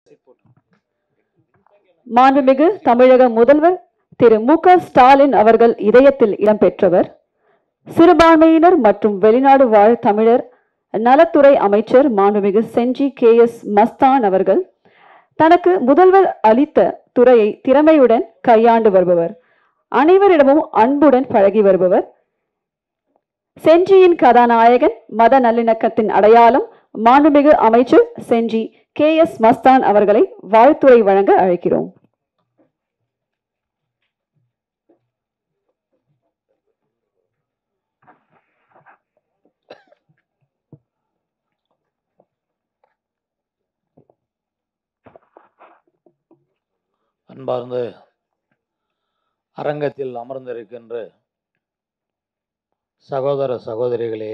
மாண்புமிகு தமிழக முதல்வர் திரு மு க ஸ்டாலின் அவர்கள் இதயத்தில் இடம்பெற்றவர் சிறுபான்மையினர் மற்றும் வெளிநாடு வாழ் தமிழர் நலத்துறை அமைச்சர் மாண்புமிகு செஞ்சி கே எஸ் மஸ்தான் அவர்கள் தனக்கு முதல்வர் அளித்த துறையை திறமையுடன் கையாண்டு வருபவர் அனைவரிடமும் அன்புடன் பழகி வருபவர் செஞ்சியின் கதாநாயகன் மத நல்லிணக்கத்தின் அடையாளம் மாண்புமிகு அமைச்சர் செஞ்சி கே எஸ் மஸ்தான் அவர்களை வாழ்த்துரை வழங்க அழைக்கிறோம் அன்பார்ந்த அரங்கத்தில் அமர்ந்திருக்கின்ற சகோதர சகோதரிகளே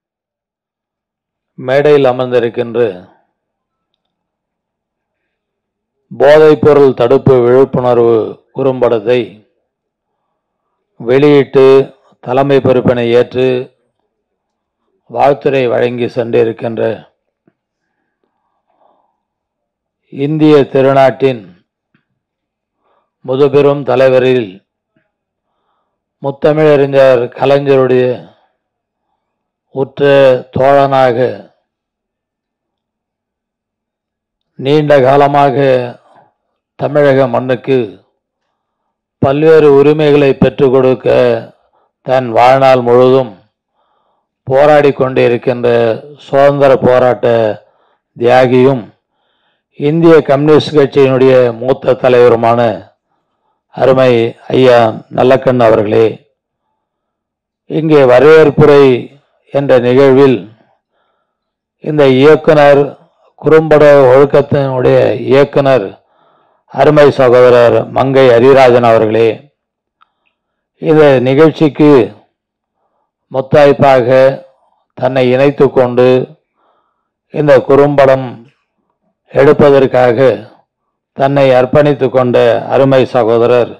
மேடையில் அமர்ந்திருக்கின்ற போதைப்பொருள் தடுப்பு விழிப்புணர்வு குறும்படத்தை வெளியிட்டு தலைமை பொறுப்பினை ஏற்று வாழ்த்துரை வழங்கி சென்றிருக்கின்ற இந்திய திருநாட்டின் முதுபெரும் தலைவரில் முத்தமிழறிஞர் கலைஞருடைய உற்ற தோழனாக நீண்ட காலமாக தமிழக மண்ணுக்கு பல்வேறு உரிமைகளை பெற்றுக் கொடுக்க தன் வாழ்நாள் முழுவதும் போராடி கொண்டிருக்கின்ற சுதந்திர போராட்ட தியாகியும் இந்திய கம்யூனிஸ்ட் கட்சியினுடைய மூத்த தலைவருமான அருமை ஐயா நல்லக்கண் அவர்களே இங்கே வரவேற்புரை என்ற நிகழ்வில் இந்த இயக்குனர் குறும்பட ஒழுக்கத்தினுடைய இயக்குனர் அருமை சகோதரர் மங்கை ஹரிராஜன் அவர்களே இந்த நிகழ்ச்சிக்கு முத்தாய்ப்பாக தன்னை இணைத்து கொண்டு இந்த குறும்படம் எடுப்பதற்காக தன்னை அர்ப்பணித்து கொண்ட அருமை சகோதரர்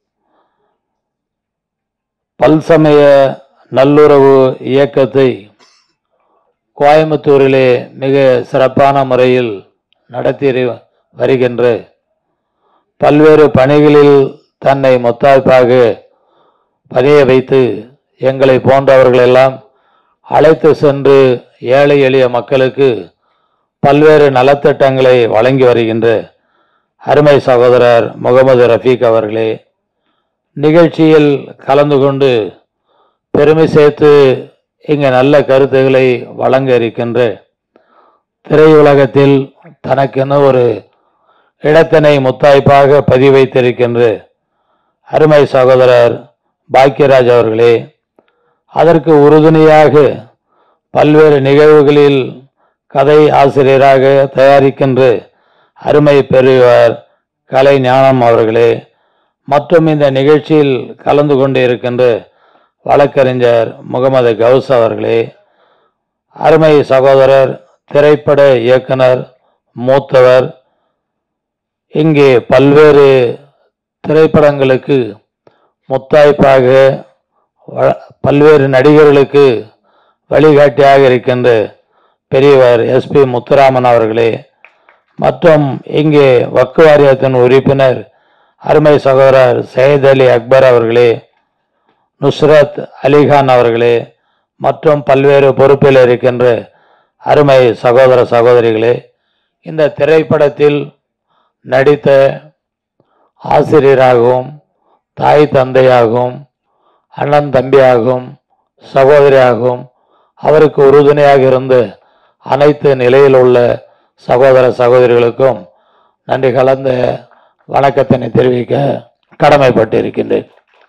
பல்சமய நல்லுறவு இயக்கத்தை கோயம்புத்தூரிலே மிக சிறப்பான முறையில் நடத்தி வருகின்ற பல்வேறு பணிகளில் தன்னை முத்தாய்ப்பாக பணிய வைத்து எங்களை போன்றவர்களெல்லாம் அழைத்து சென்று ஏழை எளிய மக்களுக்கு பல்வேறு நலத்திட்டங்களை வழங்கி வருகின்ற அருமை சகோதரர் முகமது ரஃபீக் அவர்களே நிகழ்ச்சியில் கலந்து கொண்டு பெருமை சேர்த்து இங்கு நல்ல கருத்துக்களை வழங்க இருக்கின்ற திரையுலகத்தில் தனக்கென ஒரு இடத்தினை முத்தாய்ப்பாக பதிவைத்திருக்கின்ற அருமை சகோதரர் பாக்கியராஜ் அவர்களே அதற்கு உறுதுணையாக பல்வேறு நிகழ்வுகளில் கதை ஆசிரியராக தயாரிக்கின்ற அருமை பெரியவர் கலை ஞானம் அவர்களே மற்றும் இந்த நிகழ்ச்சியில் கலந்து கொண்டு இருக்கின்ற வழக்கறிஞர் முகமது கவுஸ் அவர்களே அருமை சகோதரர் திரைப்பட இயக்குனர் மூத்தவர் இங்கே பல்வேறு திரைப்படங்களுக்கு முத்தாய்ப்பாக வ- பல்வேறு நடிகர்களுக்கு வழிகாட்டியாக இருக்கின்ற பெரியவர் எஸ்பி முத்துராமன் அவர்களே மற்றும் இங்கே வக்கு வாரியத்தின் உறுப்பினர் அருமை சகோதரர் சையத் அலி அக்பர் அவர்களே நுஸ்ரத் அலிகான் அவர்களே மற்றும் பல்வேறு பொறுப்பில் இருக்கின்ற அருமை சகோதர சகோதரிகளே இந்த திரைப்படத்தில் நடித்த ஆசிரியராகவும் தாய் தந்தையாகவும் அண்ணன் தம்பியாகவும் சகோதரியாகவும் அவருக்கு உறுதுணையாக இருந்து அனைத்து நிலையில் உள்ள சகோதர சகோதரிகளுக்கும் நன்றி கலந்த வணக்கத்தினை தெரிவிக்க கடமைப்பட்டிருக்கின்றேன்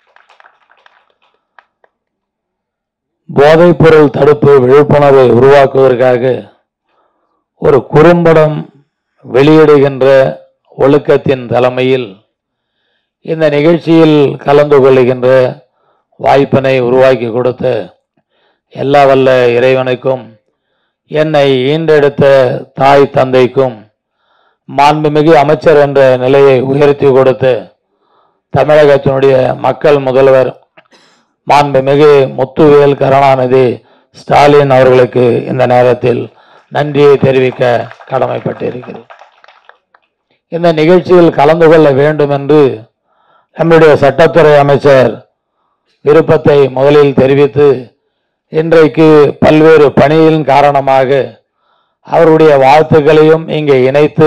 போதைப்பொருள் தடுப்பு விழிப்புணர்வை உருவாக்குவதற்காக ஒரு குறும்படம் வெளியிடுகின்ற ஒழுக்கத்தின் தலைமையில் இந்த நிகழ்ச்சியில் கலந்து கொள்ளுகின்ற வாய்ப்பினை உருவாக்கி கொடுத்த எல்லா வல்ல இறைவனுக்கும் என்னை ஈண்டெடுத்த தாய் தந்தைக்கும் மாண்புமிகு அமைச்சர் என்ற நிலையை உயர்த்தி கொடுத்த தமிழகத்தினுடைய மக்கள் முதல்வர் மாண்புமிகு முத்துவேல் கருணாநிதி ஸ்டாலின் அவர்களுக்கு இந்த நேரத்தில் நன்றியை தெரிவிக்க கடமைப்பட்டிருக்கிறேன் இந்த நிகழ்ச்சியில் கலந்து கொள்ள வேண்டும் என்று நம்முடைய சட்டத்துறை அமைச்சர் விருப்பத்தை முதலில் தெரிவித்து இன்றைக்கு பல்வேறு பணியின் காரணமாக அவருடைய வாழ்த்துக்களையும் இங்கே இணைத்து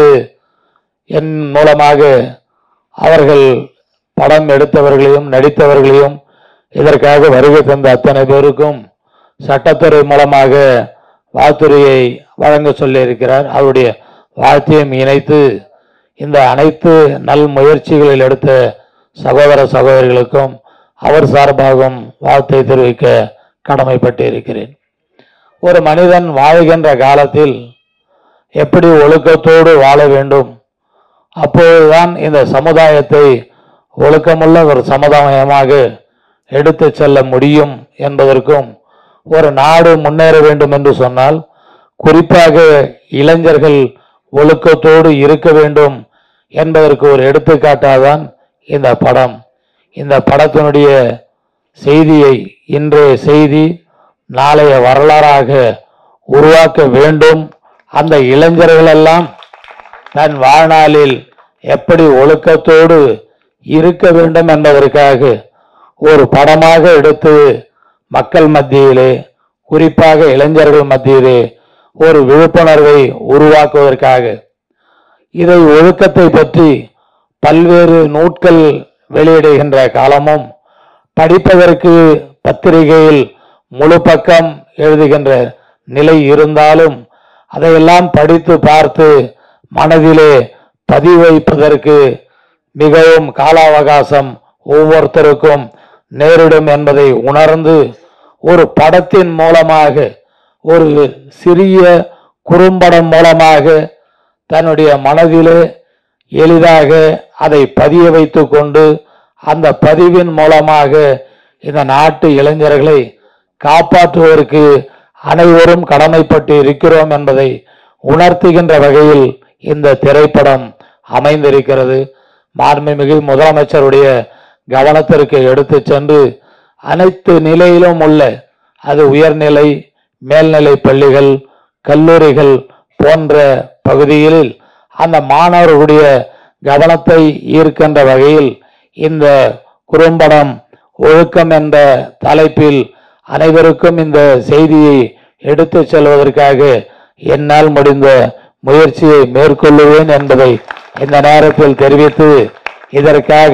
என் மூலமாக அவர்கள் படம் எடுத்தவர்களையும் நடித்தவர்களையும் இதற்காக வருகை தந்த அத்தனை பேருக்கும் சட்டத்துறை மூலமாக வாழ்த்துறையை வழங்க சொல்லியிருக்கிறார் அவருடைய வாழ்த்தையும் இணைத்து இந்த அனைத்து நல் முயற்சிகளில் எடுத்த சகோதர சகோதரிகளுக்கும் அவர் சார்பாகவும் வாழ்த்தை தெரிவிக்க கடமைப்பட்டு இருக்கிறேன் ஒரு மனிதன் வாழ்கின்ற காலத்தில் எப்படி ஒழுக்கத்தோடு வாழ வேண்டும் அப்போதுதான் இந்த சமுதாயத்தை ஒழுக்கமுள்ள ஒரு சமுதாயமாக எடுத்துச் செல்ல முடியும் என்பதற்கும் ஒரு நாடு முன்னேற வேண்டும் என்று சொன்னால் குறிப்பாக இளைஞர்கள் ஒழுக்கத்தோடு இருக்க வேண்டும் என்பதற்கு ஒரு எடுத்துக்காட்டாதான் இந்த படம் இந்த படத்தினுடைய செய்தியை இன்றைய செய்தி நாளைய வரலாறாக உருவாக்க வேண்டும் அந்த இளைஞர்களெல்லாம் தன் வாழ்நாளில் எப்படி ஒழுக்கத்தோடு இருக்க வேண்டும் என்பதற்காக ஒரு படமாக எடுத்து மக்கள் மத்தியிலே குறிப்பாக இளைஞர்கள் மத்தியிலே ஒரு விழிப்புணர்வை உருவாக்குவதற்காக இதை ஒழுக்கத்தை பற்றி பல்வேறு நூட்கள் வெளியிடுகின்ற காலமும் படிப்பதற்கு பத்திரிகையில் முழு பக்கம் எழுதுகின்ற நிலை இருந்தாலும் அதையெல்லாம் படித்து பார்த்து மனதிலே பதிவைப்பதற்கு மிகவும் கால அவகாசம் ஒவ்வொருத்தருக்கும் நேரிடும் என்பதை உணர்ந்து ஒரு படத்தின் மூலமாக ஒரு சிறிய குறும்படம் மூலமாக தன்னுடைய மனதிலே எளிதாக அதை பதிய வைத்துக் கொண்டு அந்த பதிவின் மூலமாக இந்த நாட்டு இளைஞர்களை காப்பாற்றுவதற்கு அனைவரும் கடமைப்பட்டு இருக்கிறோம் என்பதை உணர்த்துகின்ற வகையில் இந்த திரைப்படம் அமைந்திருக்கிறது மாண்புமிகு முதலமைச்சருடைய கவனத்திற்கு எடுத்துச் சென்று அனைத்து நிலையிலும் உள்ள அது உயர்நிலை மேல்நிலை பள்ளிகள் கல்லூரிகள் போன்ற பகுதிகளில் அந்த மாணவர்களுடைய கவனத்தை ஈர்க்கின்ற வகையில் இந்த குறும்படம் ஒழுக்கம் என்ற தலைப்பில் அனைவருக்கும் இந்த செய்தியை எடுத்துச் செல்வதற்காக என்னால் முடிந்த முயற்சியை மேற்கொள்ளுவேன் என்பதை இந்த நேரத்தில் தெரிவித்து இதற்காக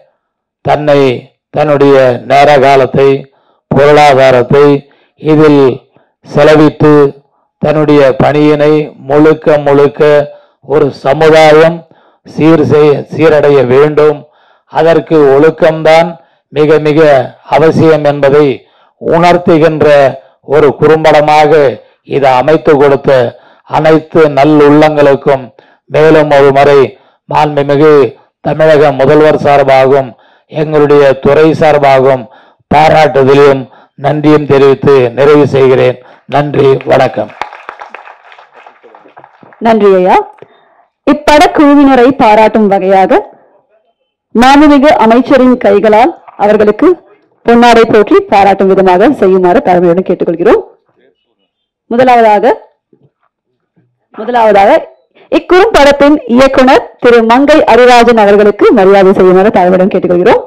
தன்னை தன்னுடைய நேர காலத்தை பொருளாதாரத்தை இதில் செலவிட்டு தன்னுடைய பணியினை முழுக்க முழுக்க ஒரு சமுதாயம் சீர் செய் சீரடைய வேண்டும் அதற்கு ஒழுக்கம்தான் மிக மிக அவசியம் என்பதை உணர்த்துகின்ற ஒரு குறும்படமாக இதை அமைத்து கொடுத்த அனைத்து நல்லுள்ளங்களுக்கும் மேலும் ஒரு முறை மாண்புமிகு தமிழக முதல்வர் சார்பாகவும் எங்களுடைய துறை சார்பாகவும் பாராட்டுதலையும் நன்றியும் தெரிவித்து நிறைவு செய்கிறேன் நன்றி வணக்கம் நன்றி ஐயா இப்படக்குழுவினரை பாராட்டும் வகையாக மாண்புமிகு அமைச்சரின் கைகளால் அவர்களுக்கு பொன்னாடை போற்றி பாராட்டும் விதமாக செய்யுமாறு தலைமையுடன் கேட்டுக்கொள்கிறோம் முதலாவதாக முதலாவதாக இக்குறும்படத்தின் இயக்குனர் திரு மங்கை அரிராஜன் அவர்களுக்கு மரியாதை செய்யுமாறு தலைமையுடன் கேட்டுக்கொள்கிறோம்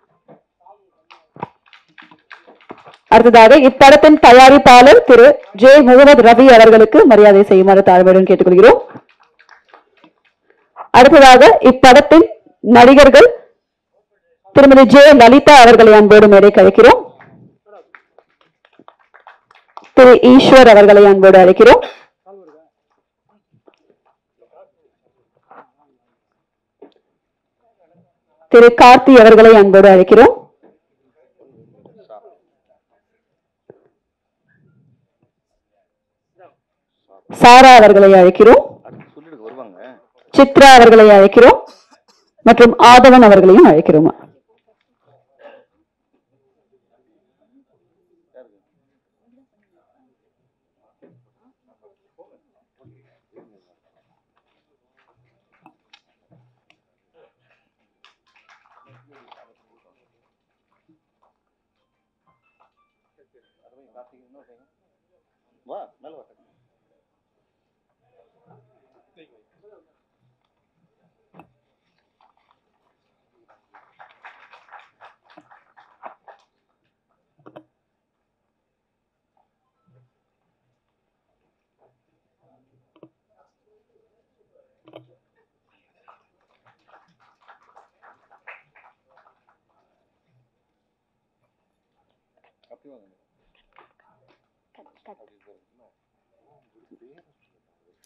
அடுத்ததாக இப்படத்தின் தயாரிப்பாளர் திரு ஜே முகமது ரவி அவர்களுக்கு மரியாதை செய்யுமாறு தாழ்மையுடன் கேட்டுக்கொள்கிறோம் அடுத்ததாக இப்படத்தின் நடிகர்கள் திருமதி ஜே லலிதா அவர்களை அன்போடு மேடை கழிக்கிறோம் திரு ஈஸ்வர் அவர்களை அன்போடு அழைக்கிறோம் திரு கார்த்தி அவர்களை அன்போடு அழைக்கிறோம் சாரா அவர்களை அழைக்கிறோம் சொல்லிட்டு வருவாங்க சித்ரா அவர்களை அழைக்கிறோம் மற்றும் ஆதவன் அவர்களையும் அழைக்கிறோம் வா மேல வா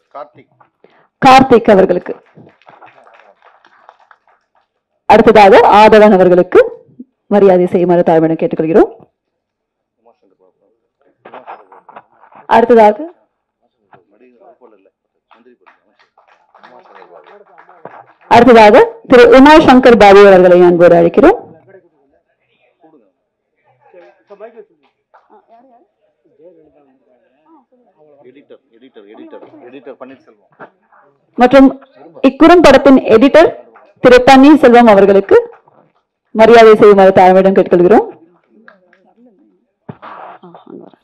கார்த்திக் கார்த்திக் அவர்களுக்கு அடுத்ததாக ஆதவன் அவர்களுக்கு மரியாதை செய்யுமாறு தாழ்மையுடன் கேட்டுக்கொள்கிறோம் உமாசங்கர் பாபு உமாசங்கர் பாபு அடுத்ததாக நடிகர் அவர் போல இல்ல மந்திரி பள்ளி அமைச்சர் உமாசங்கர் பாபு அடுத்ததாக திரு உமா சங்கர் பாபு அவர்களை அன்போடு அழைக்கிறோம் editor editor editor editor Panneerselvam மற்றும் இக்குறும்படத்தின் எடிட்டர் திரு பன்னீர்செல்வம் அவர்களுக்கு மரியாதை செய்யுமாறு தாழ்மையுடன் கேட்டுக்கொள்கிறோம் ஆ, அங்க வரேன்.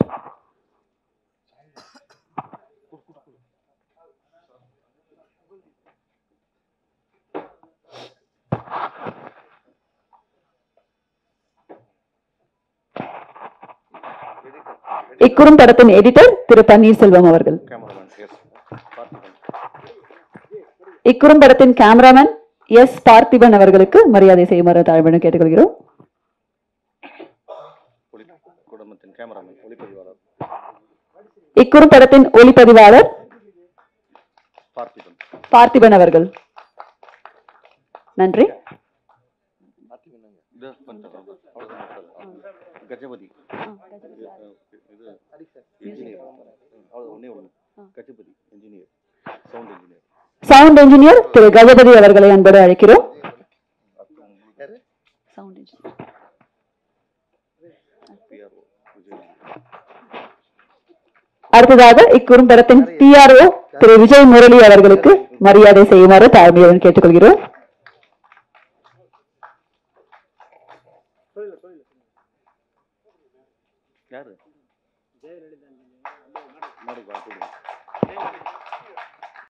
இக்குறும்படத்தின் எடிட்டர் திரு பன்னீர்செல்வம் அவர்கள் கேமராமேன் எஸ் பார்த்திபன் இக்குறும்படத்தின் கேமராமேன் எஸ் பார்த்திபன் அவர்களுக்கு மரியாதை செய்யுமாறு தாழ்மையுடன் கேட்டுக்கொள்கிறோம் ஒளி குடும்பத்தின் கேமராமேன் ஒளிப்பதிவாளர் இக்குறும்படத்தின் ஒளிப்பதிவாளர் பார்த்திபன் பார்த்திபன் அவர்கள் நன்றி இது பண்ணிட்டார் அவ்வளவுதான் முடிச்சாரு. கஜபதி இது இன்ஜினியர் அவ்வளவு ஒண்ணே ஒண்ணு Gajapathi engineer sound engineer sound engineer Thiru Gajapathi அவர்களை அன்போடு அழைக்கிறோம் யாரு சவுண்ட் இன்ஜினியர் பிஆர்ஓ விஜய் அடுத்ததாக இக்குறும்படத்தின் பிஆர்ஓ திரு விஜய் முரளி அவர்களுக்கு மரியாதை செய்யுமாறு தாழ்மையுடன் கேட்டுக்கொள்கிறோம் யாரு மேடைக்கு வா, கூப்பிடுங்க.